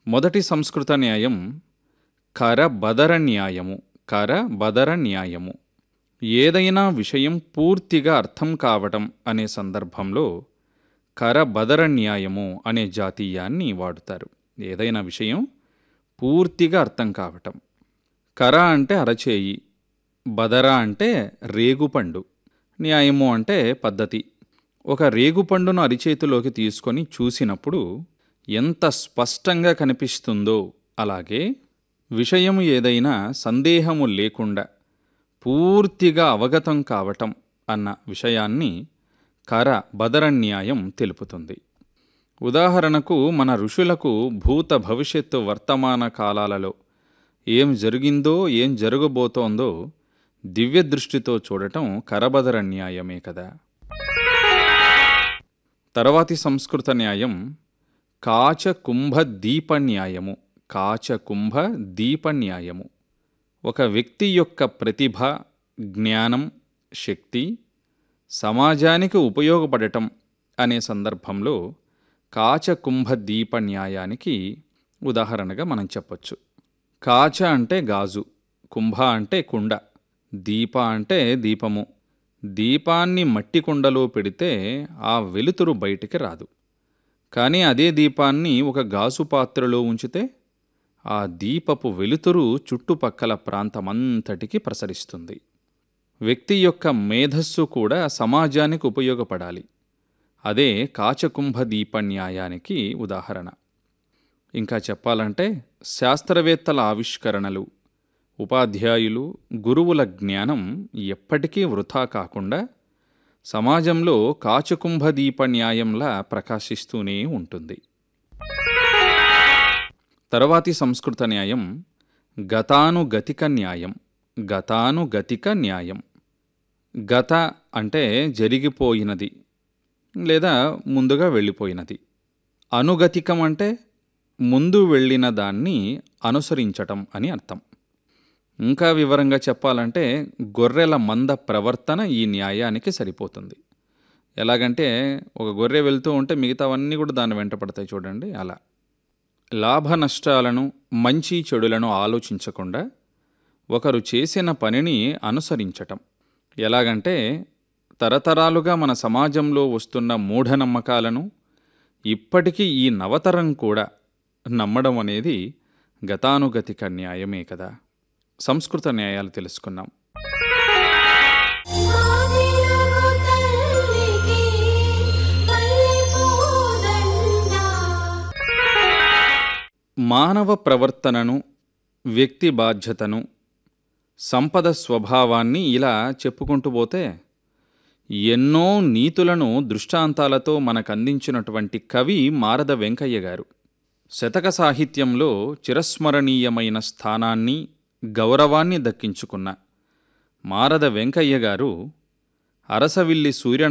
మొదటి సంస్కృత న్యాయం కర బదర న్యాయము కర బదర న్యాయము ఏదైనా విషయం పూర్తిగా అర్థం కావటం అనే సందర్భంలో కర బదర న్యాయము అనే జాతీయాన్ని వాడుతారు ఏదైనా విషయం పూర్తిగా అర్థం కావటం కర అంటే అరచేయి బదర అంటే రేగుపండు న్యాయము అంటే పద్ధతి ఒక రేగుపండును అరిచేతిలోకి తీసుకొని చూసినప్పుడు ఎంత స్పష్టంగా కనిపిస్తుందో అలాగే విషయం ఏదైనా సందేహము లేకుండా పూర్తిగా అవగతం కావటం అన్న విషయాన్ని కర బదర న్యాయం తెలుపుతుంది ఉదాహరణకు మన ఋషులకు భూత భవిష్యత్తు వర్తమాన కాలాలలో ఏం జరిగిందో ఏం జరగబోతోందో దివ్య దృష్టితో చూడటం కరబదర న్యాయమే కదా తర్వాతి సంస్కృత న్యాయం కాచ కుంభ దీప న్యాయము కాచ కుంభ దీప న్యాయము ఒక వ్యక్తి యొక్క ప్రతిభ జ్ఞానం శక్తి సమాజానికి ఉపయోగపడటం అనే సందర్భంలో కాచ కుంభ దీప న్యాయానికి ఉదాహరణగా మనం చెప్పొచ్చు కాచ అంటే గాజు కుంభ అంటే కుండ దీప అంటే దీపము దీపాన్ని మట్టి కుండలో పెడితే ఆ వెలుతురు బయటికి రాదు కానీ అదే దీపాన్ని ఒక గాజు పాత్రలో ఉంచితే ఆ దీపపు వెలుతురు చుట్టుపక్కల ప్రాంతమంతటికి ప్రసరిస్తుంది వ్యక్తి యొక్క మేధస్సు కూడా సమాజానికి ఉపయోగపడాలి అదే కాచకుంభ దీప న్యాయానికి ఉదాహరణ ఇంకా చెప్పాలంటే శాస్త్రవేత్తల ఆవిష్కరణలు ఉపాధ్యాయులు గురువుల జ్ఞానం ఎప్పటికీ వృథా కాకుండా సమాజంలో కాచకుంభ దీప న్యాయంలా ప్రకాశిస్తూనే ఉంటుంది తర్వాతి సంస్కృత న్యాయం గతానుగతిక న్యాయం గతానుగతిక న్యాయం గత అంటే జరిగిపోయినది లేదా ముందుగా వెళ్ళిపోయినది అనుగతికం అంటే ముందు వెళ్ళిన దాన్ని అనుసరించటం అని అర్థం ఇంకా వివరంగా చెప్పాలంటే గొర్రెల మంద ప్రవర్తన ఈ న్యాయానికి సరిపోతుంది ఎలాగంటే ఒక గొర్రె వెళ్తూ ఉంటే మిగతావన్నీ కూడా దాని వెంట పడతాయి చూడండి అలా లాభ నష్టాలను మంచి చెడులను ఆలోచించకుండా ఒకరు చేసిన పనిని అనుసరించటం ఎలాగంటే తరతరాలుగా మన సమాజంలో వస్తున్న మూఢనమ్మకాలను ఇప్పటికీ ఈ నవతరం కూడా నమ్మడం అనేది గతానుగతిక న్యాయమే కదా సంస్కృత న్యాయాలు తెలుసుకున్నాం ఆదిలగు తల్లికి పల్లెపూదండ మానవ ప్రవర్తనను వ్యక్తి బాధ్యతను సంపద స్వభావాన్ని ఇలా చెప్పుకుంటూ పోతే ఎన్నో నీతులను దృష్టాంతాలతో మనకందించినటువంటి కవి మారద వెంకయ్య గారు శతక సాహిత్యంలో చిరస్మరణీయమైన స్థానాన్ని గౌరవాన్ని దక్కించుకున్న మారద వెంకయ్య గారు అరసవిల్లి సూర్య